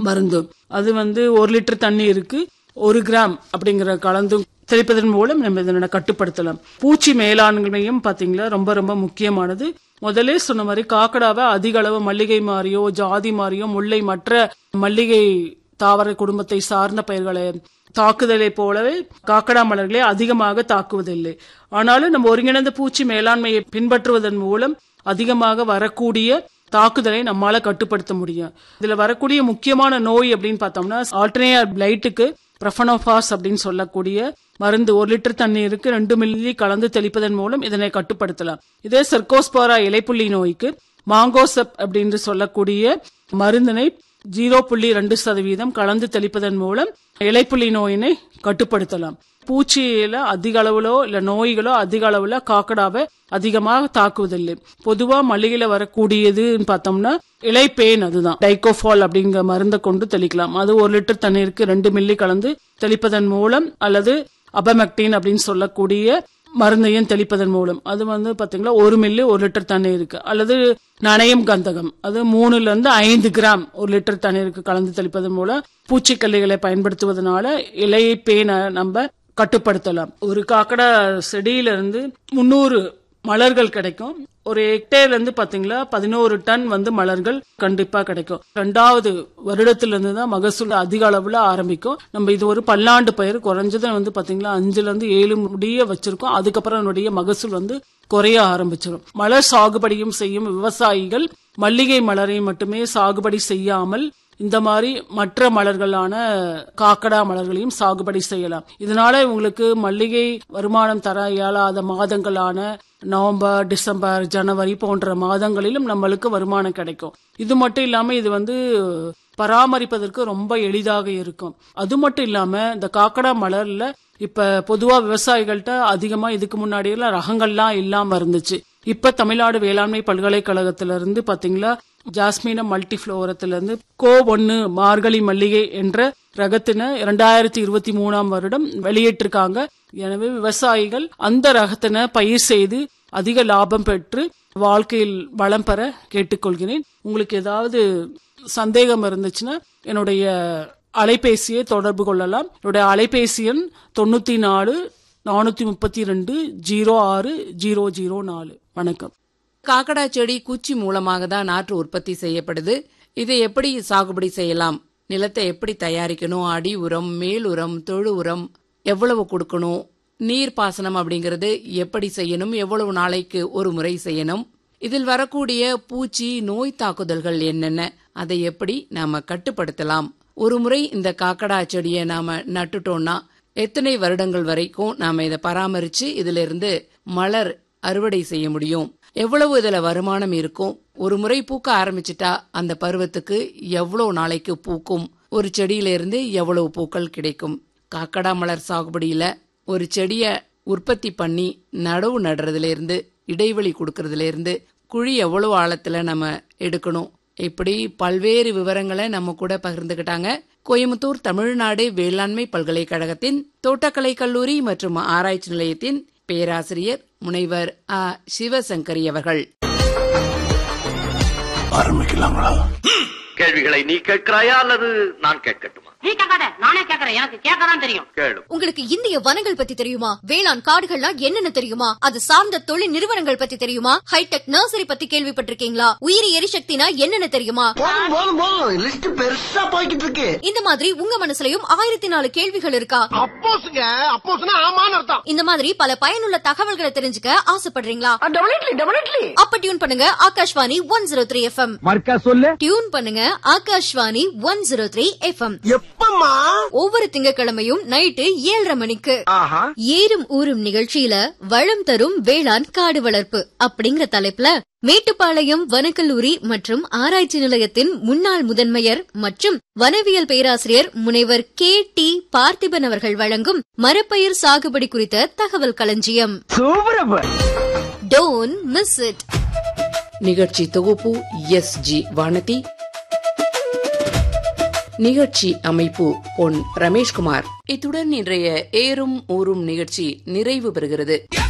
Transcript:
மருந்து அது வந்து ஒரு லிட்டர் தண்ணி இருக்கு ஒரு கிராம் அப்படிங்கிற கலந்து தெளிப்பதன் மூலம் நம்ம இதனை கட்டுப்படுத்தலாம் பூச்சி மேலாண்மையும் பாத்தீங்களா ரொம்ப ரொம்ப முக்கியமானது முதல்ல சொன்ன மாதிரி காக்கடாவை அதிக அளவு மல்லிகை மாறியோ ஜாதி மாறியோ முல்லை மற்ற மல்லிகை தாவர குடும்பத்தை சார்ந்த பயிர்களை தாக்குதலை போலவே காக்கடா மலர்களை அதிகமாக தாக்குவதில்லை ஆனாலும் நம்ம ஒருங்கிணைந்த பூச்சி மேலாண்மையை பின்பற்றுவதன் மூலம் அதிகமாக வரக்கூடிய தாக்குதலை நம்மால கட்டுப்படுத்த முடியும் இதுல வரக்கூடிய முக்கியமான நோய் அப்படின்னு பார்த்தோம்னா ஆல்டர்னேயா பிளைட்டுக்கு பிரஃபனோபாஸ் அப்படின்னு சொல்லக்கூடிய மருந்து ஒரு லிட்டர் தண்ணீருக்கு ரெண்டு மில்லி கலந்து தெளிப்பதன் மூலம் இதனை கட்டுப்படுத்தலாம் இதே சர்க்கோஸ்பாரா இலைப்புள்ளி நோய்க்கு மாங்கோசப் அப்படின்னு சொல்லக்கூடிய மருந்தினை ஜீரோ புள்ளி ரெண்டு சதவீதம் கலந்து தெளிப்பதன் மூலம் இலைப்புள்ளி நோயினை கட்டுப்படுத்தலாம் பூச்சியில அதிக அளவுலோ இல்ல நோய்களோ அதிக அளவுல காக்கடாவை அதிகமாக தாக்குவதில்லை பொதுவா மல்லிகையில வரக்கூடியதுன்னு பார்த்தோம்னா இலைப்பேன் அதுதான் டைகோஃபால் அப்படிங்கிற மருந்தை கொண்டு தெளிக்கலாம் அது ஒரு லிட்டர் தண்ணீருக்கு ரெண்டு மில்லி கலந்து தெளிப்பதன் மூலம் அல்லது அபமெக்டின் அப்படின்னு சொல்லக்கூடிய மருந்தையும் தெளிப்பதன் மூலம் அது வந்து பாத்தீங்களா ஒரு மில்லி ஒரு லிட்டர் தண்ணீருக்கு அல்லது நனையும் கந்தகம் அது மூணுல இருந்து ஐந்து கிராம் ஒரு லிட்டர் தண்ணீருக்கு கலந்து தெளிப்பதன் மூலம் பூச்சிக்கல்லிகளை பயன்படுத்துவதனால இலை பேனை நம்ம கட்டுப்படுத்தலாம் ஒரு காக்கடா செடியில இருந்து முன்னூறு மலர்கள் கிடைக்கும் ஒரு ஹெக்டேர்ல இருந்து பாத்தீங்களா பதினோரு டன் வந்து மலர்கள் கண்டிப்பா கிடைக்கும் ரெண்டாவது வருடத்துல இருந்து தான் மகசூல் அதிக அளவுல ஆரம்பிக்கும் நம்ம இது ஒரு பல்லாண்டு பயிர் குறைஞ்சது வந்து பாத்தீங்களா அஞ்சுல இருந்து ஏழு முடிய வச்சிருக்கோம் அதுக்கப்புறம் என்னுடைய மகசூல் வந்து குறைய ஆரம்பிச்சிடும் மலர் சாகுபடியும் செய்யும் விவசாயிகள் மல்லிகை மலரை மட்டுமே சாகுபடி செய்யாமல் இந்த மாதிரி மற்ற மலர்களான காக்கடா மலர்களையும் சாகுபடி செய்யலாம் இதனால உங்களுக்கு மல்லிகை வருமானம் தர இயலாத மாதங்களான நவம்பர் டிசம்பர் ஜனவரி போன்ற மாதங்களிலும் நம்மளுக்கு வருமானம் கிடைக்கும் இது மட்டும் இல்லாம இது வந்து பராமரிப்பதற்கு ரொம்ப எளிதாக இருக்கும் அது மட்டும் இல்லாம இந்த காக்கடா மலர்ல இப்ப பொதுவா விவசாயிகள்கிட்ட அதிகமா இதுக்கு முன்னாடி எல்லாம் ரகங்கள்லாம் இல்லாம இருந்துச்சு இப்ப தமிழ்நாடு வேளாண்மை பல்கலைக்கழகத்தில இருந்து பாத்தீங்களா ஜாஸ்மின மல்டிஃப்ளோரத்துல இருந்து கோ ஒன்னு மார்கழி மல்லிகை என்ற ரகத்தின இரண்டாயிரத்தி இருபத்தி மூணாம் வருடம் வெளியிட்டிருக்காங்க எனவே விவசாயிகள் அந்த ரகத்தின பயிர் செய்து அதிக லாபம் பெற்று வாழ்க்கையில் வளம் பெற கேட்டுக்கொள்கிறேன் உங்களுக்கு ஏதாவது சந்தேகம் இருந்துச்சுன்னா என்னுடைய அலைபேசியை தொடர்பு கொள்ளலாம் என்னுடைய அலைபேசி எண் தொண்ணூத்தி நாலு நானூத்தி முப்பத்தி ரெண்டு ஜீரோ ஆறு ஜீரோ ஜீரோ நாலு வணக்கம் காக்கடா செடி குச்சி மூலமாக தான் நாற்று உற்பத்தி செய்யப்படுது இதை எப்படி சாகுபடி செய்யலாம் நிலத்தை எப்படி தயாரிக்கணும் அடி உரம் மேல் உரம் தொழு உரம் எவ்வளவு கொடுக்கணும் நீர் பாசனம் அப்படிங்கறது எப்படி செய்யணும் எவ்வளவு நாளைக்கு ஒரு முறை செய்யணும் இதில் வரக்கூடிய பூச்சி நோய் தாக்குதல்கள் என்னென்ன அதை எப்படி நாம கட்டுப்படுத்தலாம் ஒரு முறை இந்த காக்கடா செடியை நாம நட்டுட்டோம்னா எத்தனை வருடங்கள் வரைக்கும் நாம இதை பராமரிச்சு இதுல இருந்து மலர் அறுவடை செய்ய முடியும் எவ்வளவு இதுல வருமானம் இருக்கும் ஒரு முறை பூக்க ஆரம்பிச்சிட்டா அந்த பருவத்துக்கு எவ்வளவு நாளைக்கு பூக்கும் ஒரு செடியில இருந்து எவ்வளவு பூக்கள் கிடைக்கும் காக்கடா மலர் சாகுபடியில ஒரு செடிய உற்பத்தி பண்ணி நடவு நடுறதுல இருந்து இடைவெளி கொடுக்கறதுல இருந்து குழி எவ்வளவு ஆழத்துல நம்ம எடுக்கணும் இப்படி பல்வேறு விவரங்களை நம்ம கூட பகிர்ந்துகிட்டாங்க கோயம்புத்தூர் தமிழ்நாடு வேளாண்மை பல்கலைக்கழகத்தின் தோட்டக்கலை கல்லூரி மற்றும் ஆராய்ச்சி நிலையத்தின் பேராசிரியர் முனைவர் அ சிவசங்கரி அவர்கள் ஆரம்பிக்கலாங்களா கேள்விகளை நீ கேட்கிறாயா அல்லது நான் கேட்கட்டுமா நீ கேட்காத நானே கேக்குறேன் எனக்கு கேட்கதான் தெரியும் கேளு உங்களுக்கு இந்திய வனங்கள் பத்தி தெரியுமா வேளாண் காடுகள்லாம் என்னென்ன தெரியுமா அது சார்ந்த தொழில் நிறுவனங்கள் பத்தி தெரியுமா ஹைடெக் நர்சரி பத்தி கேள்விப்பட்டிருக்கீங்களா உயிரி எரிசக்தினா என்னென்ன தெரியுமா போதும் போதும் போதும் லிஸ்ட் பெருசா போய்கிட்டு இருக்கு இந்த மாதிரி உங்க மனசுலயும் ஆயிரத்தி நாலு கேள்விகள் இருக்கா அப்போஸ்ங்க அப்போஸ்னா ஆமான்னு அர்த்தம் இந்த மாதிரி பல பயனுள்ள தகவல்களை தெரிஞ்சுக்க ஆசைப்படுறீங்களா டெபினெட்லி டெபினெட்லி அப்ப டியூன் பண்ணுங்க Akashvani one zero three FM மர்க்கா சொல்லு டியூன் பண்ணுங்க Akashvani one zero three FM எப்பம்மா ஒவ்வொரு திங்கட்கிழமையும் நைட்டு ஏழரை மணிக்கு ஆஹா ஏறும் ஊரும் நிகழ்ச்சியில வளம் தரும் வேளாண் காடு வளர்ப்பு அப்படிங்கிற தலைப்புல மேட்டுப்பாளையம் வனக்கல்லூரி மற்றும் ஆராய்ச்சி நிலையத்தின் முன்னாள் முதன்மையர் மற்றும் வனவியல் பேராசிரியர் முனைவர் கே டி பார்த்திபன் அவர்கள் வழங்கும் மரப்பயிர் சாகுபடி குறித்த தகவல் களஞ்சியம் சூப்பரப்ப டோன் மிஸ் இட் நிகழ்ச்சி தொகுப்பு எஸ் ஜி வானதி நிகழ்ச்சி அமைப்பு பொன் ரமேஷ்குமார் இத்துடன் இன்றைய ஏறும் ஊறும் நிகழ்ச்சி நிறைவு பெறுகிறது